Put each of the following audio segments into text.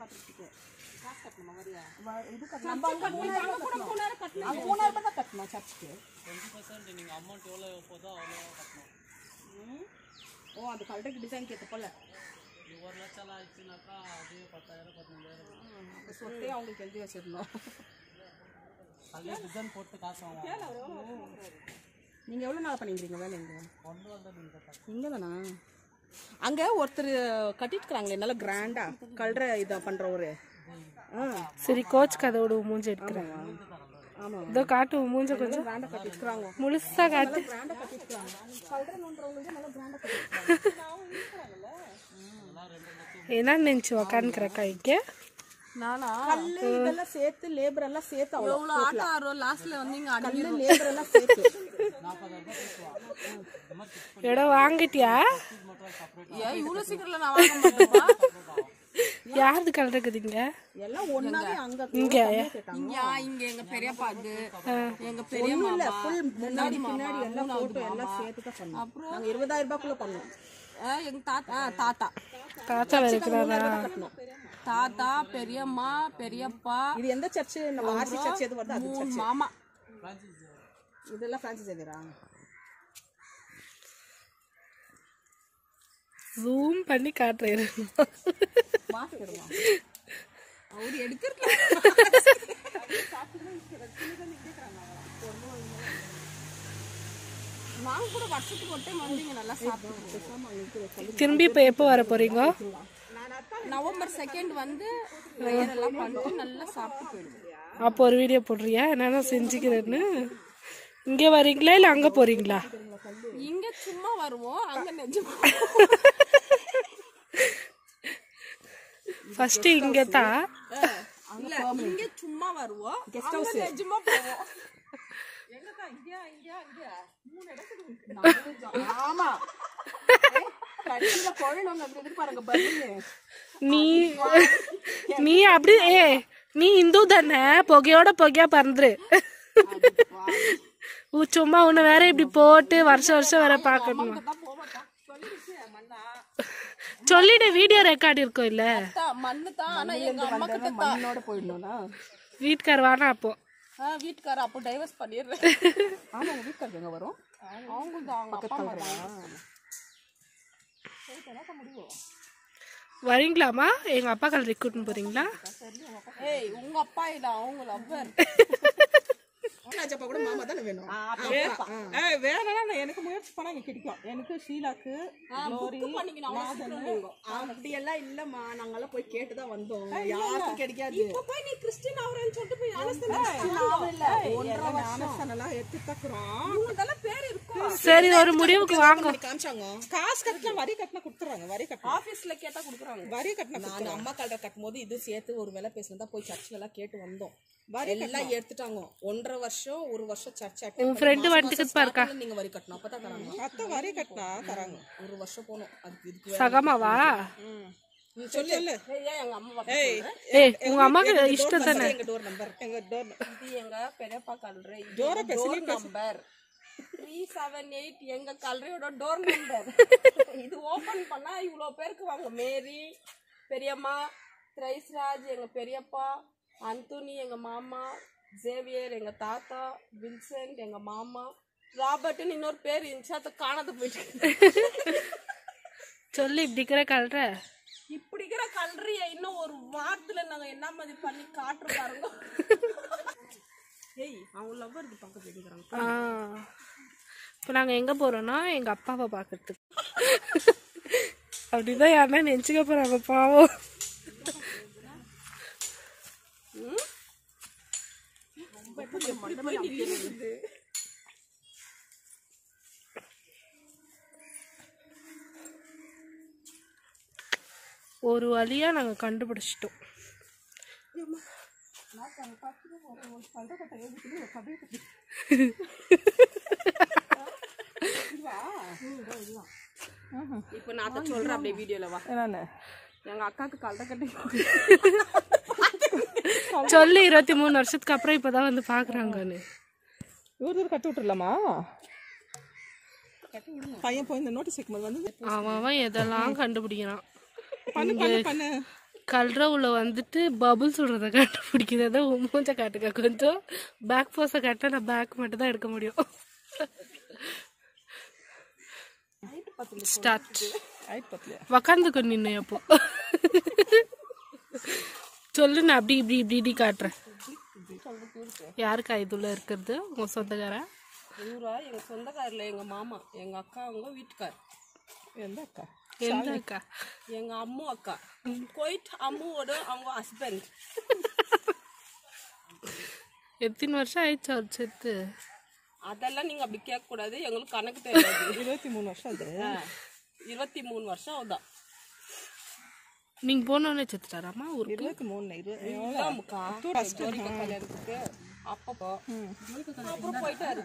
காட்டுறதுக்கு காசு கட்டணுமா வரியா வ- இது கட்டணும். நம்ம அங்க மூணாயிரம் ரூபாய் கட்டணும். அங்க மூணாயிரம் ரூபாய் தான் கட்டணும் சர்ச்சுக்கு டுவெண்ட்டி பர்சன்ட் நீங்கள் அமௌண்ட் எவ்வளோ போதோ அவ்வளோ கட்டணும் ம். ஓ அந்த கலருக்கு டிசைன் கேட்ட போல இது ஒரு லட்சம் ஆயிடுச்சுனாக்கா அதுவே பத்தாயிரம் பதினஞ்சாயிரம் அந்த சொத்தே அவங்களுக்கு எழுதி வச்சிடணும் அதுலேயே டிசைன் போட்டு காசு வாங்குவாங்க நீங்க எவ்வளவு நாள் பண்ணிக்கிறீங்க வேலை இங்க கொண்டு வந்தால் நீங்கள் கட்டணும் இங்க தானா அங்க ஒருத்தர் கட்டிட்டு இருக்காங்களே நல்லா கிராண்டா கல்ற இதை பண்றவரு ஆ சரி கோச் கதை விடு மூஞ்சி எடுக்கிறேன் ஆமா இதோ காட்டு உன் மூஞ்ச கொஞ்சம் கிராண்டா கட்டிருக்காங்க முழுசா காட்டு கிராண்டா கட்டிருக்காங்க கல்றன்றவங்க நல்லா கிராண்டா கட்டிருக்காங்க என்ன நினைச்சு உக்காந்துக்கிறக்கா இங்க நானா கல்லு இதெல்லாம் சேர்த்து லேபர் எல்லாம் சேர்த்து அவ்வளோ எவ்வளோ ஆட்டோ ஆடுறோம் லாஸ்ட்ல வந்து இங்க கல்லு லேபர் எல்லாம் சேர்த்து இடம் வாங்கிட்டியா ஏன் இவ்வளோ சீக்கிரம்ல நான் வாங்க மாட்டேன்ப்பா யாருது கலருக்குதுங்க எல்லாம் ஒன்னாவே அங்க இங்க இங்க இங்க எங்க பெரியப்பாக்கு எங்க பெரிய இல்ல மாமா ஃபுல் முன்னாடி பின்னாடி எல்லாம் போட்டோ எல்லாம் சேர்த்து தான் பண்ணோம் அப்புறம் நாங்க இருபதாயிரம் ரூபாய்க்குள்ள பண்ணோம் ஆ, எங்க தாத்தா ஆ, தாத்தா தாத்தா இருக்கிறாரா கட்டணும் தாத்தா பெரியம்மா பெரியப்பா இது எந்த சர்ச் நம்ம ஆர்சி சர்ச் எது வருது அது மூணு சர்ச் மாமா இதெல்லாம் பிரான்சிஸ் எதிரா ஜூம் பண்ணி காட்டுறேன் மாஸ்க் எடுமா அவரு எடுக்கிறது நாங்க கூட வருஷத்துக்கு ஒரு டைம் வந்து இங்க நல்லா சாப்பிடுவோம் திரும்பி இப்போ எப்போ வர போறீங்க நவம்பர் செகண்ட் வந்து prayer எல்லாம் பண்ணிட்டு நல்லா சாப்பிட்டு போயிடுவோம் அப்போ ஒரு வீடியோ போடுறியா என்னென்ன செஞ்சுக்கிறேன்னு இங்கே வரீங்களா இல்லை அங்கே போறீங்களா இங்க சும்மா வருவோம் அங்க நிஜமா ஃபர்ஸ்ட் இங்கே தான் இல்ல இங்க சும்மா வருவோம் அங்க நிஜமா போவோம் ஆமா கடைசியில குழந்தை அப்படி இருக்கு பாருங்க பலூனு நீ நீ அப்படி ஏ நீ இந்து தானே புகையோட புகையா பறந்துரு உ, சும்மா உன்னை வேற இப்படி போட்டு வருஷம் வருஷம் வேற பார்க்கணும் சொல்லிடு வீடியோ ரெக்கார்ட் இருக்கும் இல்ல மண்ணு தான் ஆனா எங்க அம்மா கிட்ட தான் மண்ணோட போயிடணும்னா வீட்டுக்கார் வானா அப்போ ஆ, வீட்டுக்காரர் அப்போ டைவர்ஸ் பண்ணிடுறேன் ஆமா உங்க வீட்டுக்காரங்க எங்க வரும் அவங்க தான் அவங்க அப்பா அம்மா தான். வரீங்களாமா எங்க அப்பா கலர் கூட்டின்னு போறீங்களா ஏய் உங்க அப்பா இல்ல அவங்க லவ்வர் ராஜப்பா கூட மாமா தானே வேணும் ஏய், வேணும்னா நான் எனக்கு முயற்சி பண்ணா இங்க கிடைக்கும் எனக்கு ஷீலாக்கு புக்கு பண்ணிக்கணும் அவங்க சீக்கிரம் நீங்க. அப்படி எல்லாம் இல்லம்மா நாங்கெல்லாம் போய் கேட்டுதான் வந்தோம் யாருக்கும் கிடைக்காது இப்ப போய் நீ கிறிஸ்டின் ஆவறேன்னு சொல்லிட்டு போய் ஆலோசனை ஒன்றரை வருஷம் எல்லாம் எடுத்து தக்குறோம் இவங்களுக்கெல்லாம் பேர் இருக்கும் சரி ஒரு முடிவுக்கு வாங்க காமிச்சாங்க காசு கட்டினா வரி கட்டினா கொடுத்துறாங்க வரி கட்டினா ஆபீஸ்ல கேட்டா குடுக்குறாங்க வரி கட்டினா நான் அம்மா கல்ற கட்டும் போது இது சேர்த்து ஒரு வேலை பேசினதா போய் சர்ச்சில் எல்லாம் கேட்டு வந்தோம் எல்லாம் எடுத்துட்டாங்க ஒன்றரை வருஷம் ஒரு வருஷம் சர்ச் உன் friend வந்துட்டு பாருக்கா. நீங்க வரி கட்டணும் அப்பதான் தராங்க அத்தை வரி கட்டினா தராங்க ஒரு வருஷம் போகணும் அதுக்கு இதுக்கு சகமாவா நீ சொல்லு ஏய், ஏன் எங்க அம்மா பக்கம் ஏய் சொல்ற? ஏய் உங்க அம்மாக்கு இஷ்டம் தானே எங்க டோர் நம்பர் எங்க டோர் இது எங்க பெரியப்பா கல்ற ஜோரா பேசு, நீ door number three seven eight எங்க கல்றையோட டோர் நம்பர் இது ஓபன் பண்ணா இவ்வளோ பேருக்கு வாங்க மேரி பெரியம்மா திரைஸ்ராஜ் எங்க பெரியப்பா அந்தோனி எங்க மாமா ஜேவியர் எங்க தாத்தா வின்சென்ட் எங்க மாமா ராபர்ட்னு இன்னொரு பேர் இருந்துச்சு அதை காணாத போயிட்டு சொல்லி இப்படி இருக்கிற கலர இப்படிக்கிற கல்றிய இன்னும் ஒரு வாரத்துல நாங்க என்ன மாதிரி பண்ணி காட்டுறோம் பாருங்க ஏய் அவங்க லவ்வர் இது பக்கத்துல இருக்கிறாங்க ஆ இப்போ நாங்கள் எங்கே போகிறோன்னா எங்கள் அப்பாவை பார்க்கறதுக்கு அப்படிதான் யாருன்னா நினச்சிக்க போகிறாங்க பாவம் ஒரு வழியாக நாங்கள் கண்டுபிடிச்சிட்டோம் இப்போ நான் தான் சொல்றேன் அப்படியே வீடியோல வா என்னன்னு எங்க அக்காக்கு கல்ற கட்டி சொல்லி இருபத்தி மூணு வருஷத்துக்கு அப்புறம் இப்போதான் வந்து பார்க்குறாங்கன்னு இவரு கட்டி விட்டுருலாமா பையன் போய் இந்த நோட்டீஸ் வைக்கும்போது வந்து அவன் அவன் எதெல்லாம் கண்டுபிடிக்கிறான் பண்ணு பண்ணு பண்ணு கல்ரவுல வந்துட்டு பபுள் சொல்றத கண்டுபிடிக்கிறத மூஞ்ச காட்டுங்க கொஞ்சம் பேக் போஸை காட்ட நான் பேக் மட்டும் தான் எடுக்க முடியும் ஸ்டார்ட் ஆயிட்டு பத்தலையா உக்காந்துக்கோ நின்று அப்போ சொல்லு நான் அப்படி இப்படி இப்படி இப்படி காட்டுறேன் யாருக்கா இதுல இருக்கிறது உங்க சொந்தக்காரா இவரா எங்க சொந்தக்காரில் எங்க மாமா எங்க அக்கா அவங்க வீட்டுக்கார் எந்த அக்கா எந்த அக்கா எங்க அம்மு அக்கா கோயிட் அம்முவோட அவங்க ஹஸ்பண்ட் எத்தனை வருஷம் ஆயிடுச்சு அவர் செத்து அதெல்லாம் நீங்க அப்படி கேட்க கூடாது எங்களுக்கு கணக்கு தெரியாது இருபத்தி மூணு வருஷம் அது ஆ, இருபத்தி மூணு வருஷம் ஆகுதான் நீங்க போனோடனே செத்துட்டாராமா ஊருக்கு இருபத்தி மூணு இருபது ஆமாக்கா ஜோரிக்கா கல்யாணத்துக்கு அப்பப்போ அப்புறம் போயிட்டாரு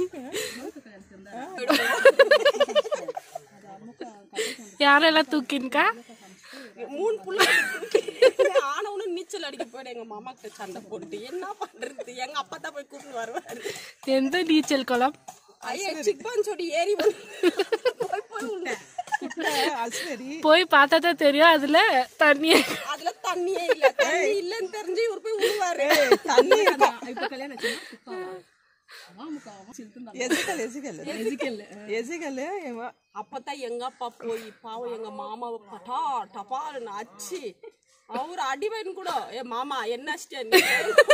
யாரெல்லாம் தூக்கின்கா மூணு புள்ள ஆனவனும் நீச்சல் அடிக்க போயிடு எங்க மாமா கிட்ட சண்டை போட்டு என்ன பண்றது எங்க அப்பா தான் போய் கூப்பிட்டு வருவாரு எந்த நீச்சல் குளம் ஐயா சிப்பான் சொல்லி ஏறி வந்து போய் போய் உள்ள அது சரி போய் பார்த்தா தான் தெரியும் அதுல தண்ணி அதுல தண்ணியே இல்ல தண்ணி இல்லன்னு தெரிஞ்சு இவர் போய் விழுவாரு தண்ணி இருக்கா இப்போ கல்யாணம் ஆச்சுன்னா குப்பாவா எசிகல் எசிகல் எசிகல் இவன் அப்பதான் எங்க அப்பா போய் பாவம் எங்க மாமாவை பட்டா டபால்னு அச்சு அவர் அடிவன் கூட ஏ மாமா என்ன அடிச்சிட்டியா நீ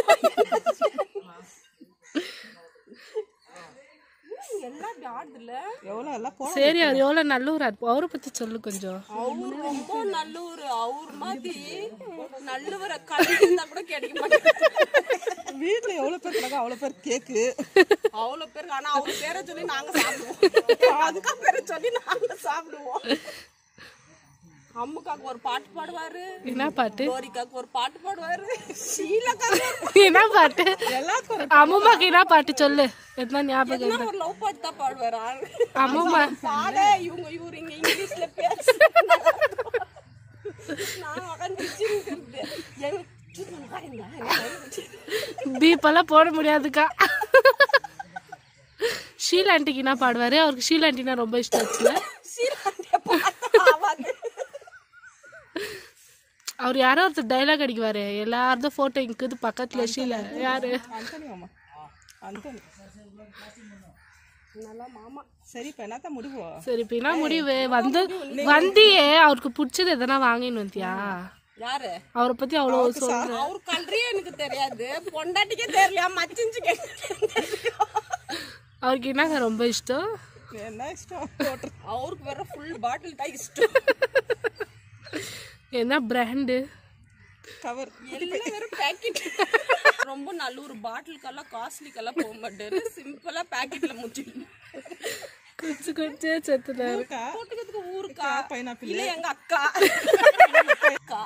எல்லாம் அப்படி ஆடுதுல எவ்வளோ எல்லாம் போன சரி அவர் எவ்வளவு நல்லூரா இருப்போம் அவரை பத்தி சொல்லு கொஞ்சம் அவர் ரொம்ப நல்லூர் அவர் மாதிரி நல்லவரை கல்வி கூட கிடைக்க மாட்டேங்குது வீட்டுல எவ்வளவு பேர் கிடக்கா அவ்வளவு பேர் கேக்கு அவ்வளவு பேருக்கு ஆனா அவர் பேரை சொல்லி நாங்க சாப்பிடுவோம் அதுக்கா பேரை சொல்லி நாங்க சாப்பிடுவோம் அம்முக்காக்கு ஒரு பாட்டு பாடுவாரு என்ன பாட்டு கோரிக்காக்கு ஒரு பாட்டு பாடுவாரு ஷீலாக்காக்கு ஒரு என்ன பாட்டு எல்லாத்துக்கும் அம்மாக்கு என்ன பாட்டு சொல்லு என்ன ஞாபகம் என்ன ஒரு லவ் பாட்டு தான் பாடுவாரு ஆளு. அம்மா பாரு இவங்க இவரு இங்க இங்கிலீஷ்ல பேச நான் உட்காந்து சிரிக்கிறது. எனக்கு சும்மா பாருங்க, எனக்கு பீப்பெல்லாம் போட முடியாதுக்கா ஷீலா ஆண்டிக்கு என்ன பாடுவாரு அவருக்கு ஷீலா ஆண்டினா ரொம்ப இஷ்டம் ஆச்சுல ஷீலாண்டிய பார்த்தா ஆவாது. அவர் யாரோ ஒருத்தர் டைலாக் அடிக்குவாரு எல்லாரும் போட்டோ இங்குது பக்கத்துல ஷீலா யாரு அந்தனி மாமா அந்தனி நல்லா மாமா சரி இப்ப என்னத்த முடிவோம் சரி இப்ப என்ன முடிவு வந்து வந்தியே அவருக்கு பிடிச்சது எதனா வாங்கின்னு வந்தியா யாரு அவரை பத்தி அவ்வளவு சொல்ற அவர் கல்றியே எனக்கு தெரியாது பொண்டாட்டிக்கே தெரியலையா மச்சிஞ்சு அவருக்கு என்னங்க ரொம்ப இஷ்டம் என்ன இஷ்டம் போட்டு அவருக்கு வேற ஃபுல் பாட்டில் தான் இஷ்டம் என்ன பிராண்டு கவர் எல்லாம் வெறும் பேக்கெட் ரொம்ப நல்ல ஒரு பாட்டிலுக்கெல்லாம் காஸ்ட்லிக்கெல்லாம் போக மாட்டாரு சிம்பிளா பேக்கெட்ல முடிச்சிட்டு குச்சி குச்சே செத்துனாரு போட்டுக்கிறதுக்கு ஊருக்கா பைனாப்பிள் இல்ல எங்க அக்கா அக்கா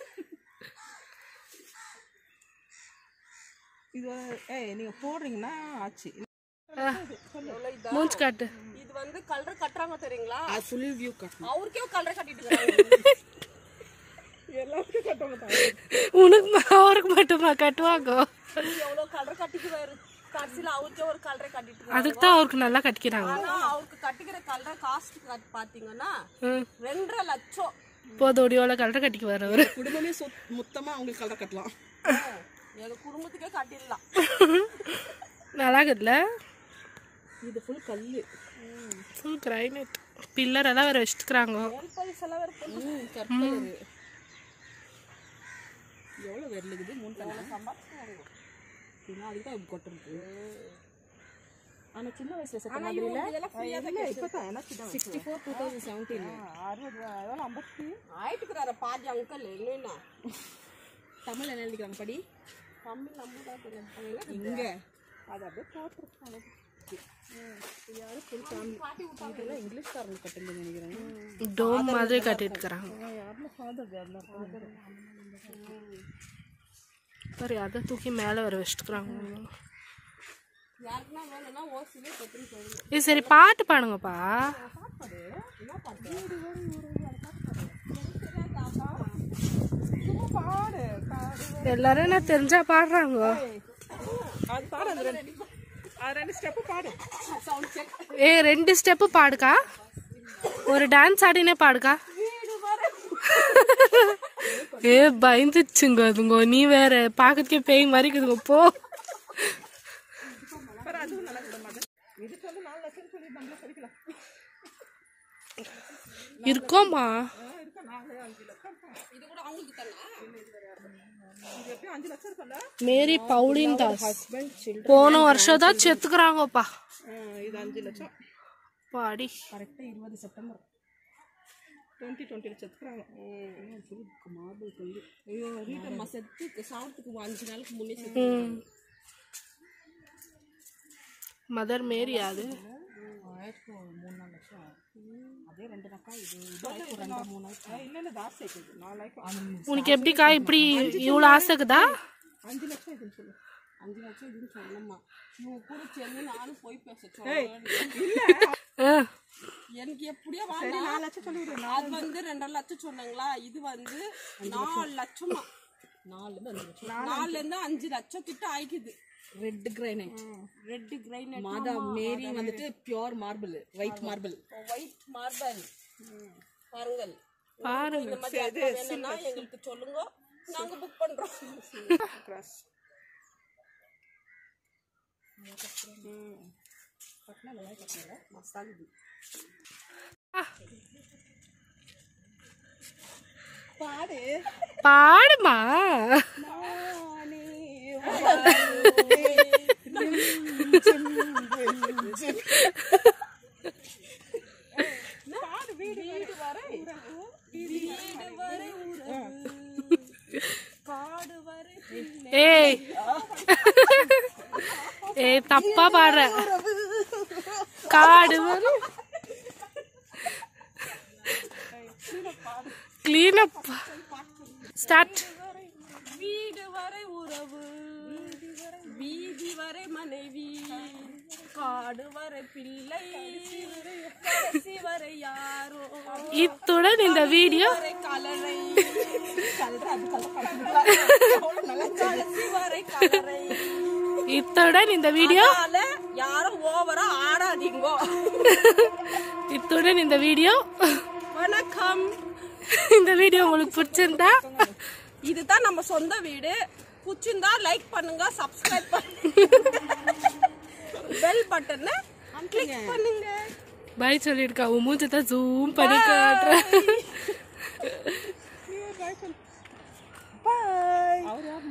இது ஏய் நீங்க போடுறீங்கன்னா ஆச்சு மூஞ்சி காட்டு இது வந்து கலர் கட்டுறாங்க தெரியுங்களா அது ஃபுல் வியூ காட்டணும் அவருக்கே கலர் கட்டிட்டு இருக்காங்க எல்லாருக்கும் கட்ட மாட்டாங்க உனக்கு ம- அவருக்கு மட்டுமா கட்டுவாங்க எவ்வளவு கலர் கட்டிக்குவாரு கடைசியில அவருக்கே ஒரு கலரை கட்டிட்டு இருக்காங்க. அதுக்கு தான் அவருக்கு நல்லா கட்டிக்கிறாங்க ஆனா அவருக்கு கட்டிக்கிற கலர் காஸ்ட் பாத்தீங்கன்னா ம். ரெண்டரை லட்சம் போதோடியோல கலரை கட்டிக்குவாரு அவரு குடும்பமே சொத் மொத்தமா அவங்களுக்கு கலர் கட்டலாம் எங்க குடும்பத்துக்கே கட்டிடலாம் நல்லா இருக்குதுல்ல இது ஃபுல் கல்லு ஃபுல் கிரைனட் பில்லர் எல்லாம் வேற வச்சுக்கிறாங்க பைசெல்லாம் வேற போட்டு கற்பலரு எவ்வளோ வெரலுக்குது மூணு கலர் சம்பாதிச்சுக்குவாங்க. அப்படின்னா அதுக்கு தான் கொட்டுறது ஆனா சின்ன வயசுல செத்த ஆனா மாதிரி இவங்க இதெல்லாம் free ஆ தான் கிடைக்கும். இப்பதான் என்ன சின்ன வயசு? Sixty four two thousand seventeen அறுபது ரூபா அதெல்லாம் ஐம்பத்தி ஆயிட்டுக்கிறாரு பாதி அங்கிள் என்னன்னா தமிழ் என்ன எழுதிக்கிறாங்க படி தமிழ் நம்ம தான் தெரியும் இங்க அது அப்படியே போட்டுருக்காங்க யாரும் ஃபுல் ஃபேமிலி இதெல்லாம் இங்கிலீஷ்காரங்க கட்டுறது நினைக்கிறேன் டோம் மாதிரி கட்டிட்டு இருக்கிறாங்க யாருன்னு ஃபாதர் யாருன்னா பாரு அதை தூக்கி மேலே வர வச்சுக்கிறாங்க யாருக்குன்னா வேணும்னா ஓசிலே கட்டுன்னு சொல்லுங்க இது சரி பாட்டு பாடுங்கப்பா பாடு பாடு எல்லாரும் என்ன தெரிஞ்சா பாடுறாங்க அது பாடு அந்த ரெண்டு அது ரெண்டு ஸ்டெப்பு பாடு ஏ ரெண்டு ஸ்டெப்பு பாடுக்கா ஒரு டான்ஸ் ஆடினே பாடுக்கா ஏ பயந்துச்சுங்க அதுங்க நீ வேற பாக்கிறதுக்கே பேய் மாதிரி இருக்குதுங்க போ வேற அதுவும் நல்லா கூட மாட்டேன் இதுக்கு வந்து நாலு லட்சம் சொல்லி நம்மள படிக்கலாம் இருக்கோமா ஆ, இருக்கா நாலு அஞ்சு லட்சம் இருக்கா. இது கூட அவங்களுக்கு தானே இது எப்படியும் அஞ்சு லட்சம் இருக்கும்ல மேரி பவுலின் தாஸ் ஹஸ்பண்ட் சில்ட்ரன் போன வருஷம் தான் செத்துக்கிறாங்கப்பா ஆ, இது அஞ்சு லட்சம் பாடி கரெக்டாக இருபது செப்டம்பர் டுவெண்ட்டி டுவெண்ட்டியில் செத்துக்கிறாங்க மார்பிள் சொல்லி ஐயோ ரீட்டம்மா செத்து சாவத்துக்கு அஞ்சு நாளுக்கு முன்னே செத்து மதர் மேரி அது ஆயிரத்தி மூணு நாலு லட்சம் அதே ரெண்டு நக்கா இது இது ஆயிரத்தி ரெண்டு மூணு ஆயிரத்தி இல்லை இல்லை ஜாஸ்தி ஆயிடுது நாலு லட்சம் உனக்கு எப்படிக்கா இப்படி இவ்வளோ ஆசைக்குதா அஞ்சு லட்சம் இதுன்னு சொல்லு அஞ்சு லட்சம் இதுன்னு சொன்னம்மா இவங்க கூட சேர்ந்து நானும் போய் பேச சொன்னேன் இல்லை ஆ, எனக்கு எப்படியோ சரி வாங்க நாலு லட்சம் சொல்லிவிடு அது வந்து ரெண்டரை லட்சம் சொன்னாங்களா இது வந்து நாலு லட்சமா நாலுலேருந்து அஞ்சு லட்சம் நாலுல இருந்து அஞ்சு லட்சம் கிட்ட ஆயிக்குது ரெட் கிரைனைட் ரெட் கிரைனட் மாதா மேரி வந்துட்டு pure marble white marble white marble பாருங்கள் பாருங்க இந்த மாதிரி அக்கா வேணும்னா எங்களுக்கு சொல்லுங்க நாங்க புக் பண்றோம் கிராஸ் பாடு பாடுமா பாடு வீடு வீடு வரை வீடு வரை உறவு காடு வரை பிள்ளை. ஏய் ஏய் தப்பா பாடுற காடு வரும் கிளீன் அப் ஸ்டார்ட் வீடு வரை உறவு வீதி வரை மனைவி காடு வரை பிள்ளை கடைசி வரை யாரோ இத்துடன் இந்த வீடியோ வரை கலரை கடைசி வரை கலரை இத்துடன் இந்த வீடியோ அதனால யாரும் ஓவரா ஆடாதீங்கோ இத்துடன் இந்த வீடியோ வணக்கம் இந்த வீடியோ உங்களுக்கு பிடிச்சிருந்தா இதுதான் நம்ம சொந்த வீடு பிடிச்சிருந்தா லைக் பண்ணுங்க சப்ஸ்கிரைப் பண்ணுங்க பெல் பட்டனை கிளிக் பண்ணுங்க பாய் சொல்லியிருக்கா உன் மூஞ்சத்தை ஜூம் பண்ணி காட்டுறேன் பாய் அவர் யார்